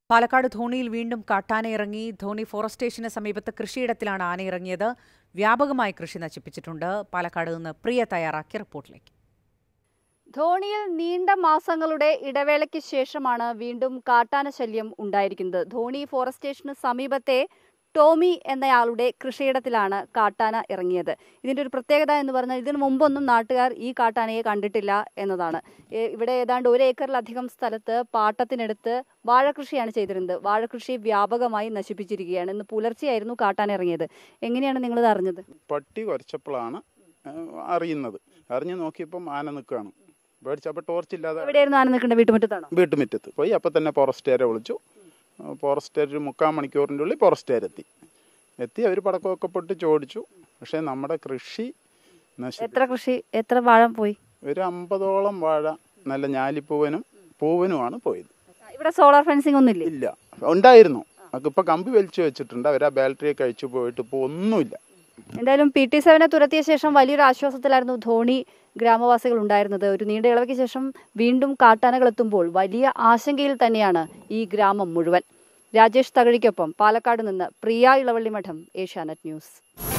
പാലക്കാട് ധോണിയിൽ വീണ്ടും കാട്ടാന ഇറങ്ങി ധോണി ഫോറസ്റ്റ് സ്റ്റേഷന് സമീപത്ത് കൃഷിയിടത്തിലാണ് ആന ഇറങ്ങിയത് വ്യാപകമായി കൃഷി നശിപ്പിച്ചിട്ടുണ്ട് പാലക്കാട് നിന്ന് പ്രിയ തയ്യാറാക്കിയ റിപ്പോർട്ടിലേക്ക് ധോണിയിൽ നീണ്ട മാസങ്ങളുടെ ഇടവേളയ്ക്ക് ശേഷമാണ് വീണ്ടും കാട്ടാന ശല്യം ഉണ്ടായിരിക്കുന്നത് ധോണി ഫോറസ്റ്റ് സ്റ്റേഷന് സമീപത്തെ ടോമി എന്നയാളുടെ കൃഷിയിടത്തിലാണ് കാട്ടാന ഇറങ്ങിയത് ഇതിൻ്റെ ഒരു പ്രത്യേകത എന്ന് പറഞ്ഞാൽ ഇതിനു മുമ്പൊന്നും നാട്ടുകാർ ഈ കാട്ടാനയെ കണ്ടിട്ടില്ല എന്നതാണ് ഏ- ഇവിടെ ഏതാണ്ട് ഒരു ഏക്കറിലധികം സ്ഥലത്ത് പാട്ടത്തിനെടുത്ത് വാഴകൃഷിയാണ് ചെയ്തിരുന്നത് വാഴകൃഷി വ്യാപകമായി നശിപ്പിച്ചിരിക്കുകയാണ് ഇന്ന് പുലർച്ചെയായിരുന്നു കാട്ടാന ഇറങ്ങിയത് എങ്ങനെയാണ് നിങ്ങളിത് അറിഞ്ഞത് പട്ടി കുറച്ചപ്പോഴാണ് അറിയുന്നത് അറിഞ്ഞു നോക്കിയപ്പം ആന നിൽക്കുകയാണ് പേടിച്ചപ്പോൾ ടോർച്ച് ഇല്ലാതെ എവിടെയായിരുന്നു ആന നിൽക്കേണ്ടത് വീട്ടുമുറ്റത്താണോ വീട്ടുമുറ്റത്ത് പോയി അപ്പം തന്നെ ഫോറസ്റ്റുകാരെ വിളിച്ചു ഫോറസ്റ്റുകാർ ഒരു മുക്കാൽ മണിക്കൂറിൻ്റെ ഉള്ളിൽ ഫോറസ്റ്റുകാരെത്തി എത്തി അവർ പടക്കമൊക്കെ പൊട്ടി ചോദിച്ചു പക്ഷേ നമ്മുടെ കൃഷി നശി എത്ര കൃഷി എത്ര വാഴ പോയി ഒരു അമ്പതോളം വാഴ നല്ല ഞാലിപ്പൂവനും പൂവനുമാണ് പോയത് ഇവിടെ സോളാർ ഫെൻസിംഗ് ഒന്നും ഇല്ലേ ഇല്ല ഉണ്ടായിരുന്നു ഇപ്പം കമ്പി വലിച്ചു വെച്ചിട്ടുണ്ട് അവർ ആ ബാറ്ററിയെ കഴിച്ചു പോയിട്ട് ഇപ്പോൾ ഒന്നുമില്ല എന്തായാലും പി ടി സെവനെ തുരത്തിയ ശേഷം വലിയൊരു ആശ്വാസത്തിലായിരുന്നു ധോണി ഗ്രാമവാസികൾ ഉണ്ടായിരുന്നത് ഒരു നീണ്ട ഇളവയ്ക്ക് ശേഷം വീണ്ടും കാട്ടാനകൾ എത്തുമ്പോൾ വലിയ ആശങ്കയിൽ തന്നെയാണ് ഈ ഗ്രാമം മുഴുവൻ രാജേഷ് തകഴിക്കൊപ്പം പാലക്കാട് നിന്ന് പ്രിയ ഇളവള്ളി മഠം ഏഷ്യാനെറ്റ് ന്യൂസ്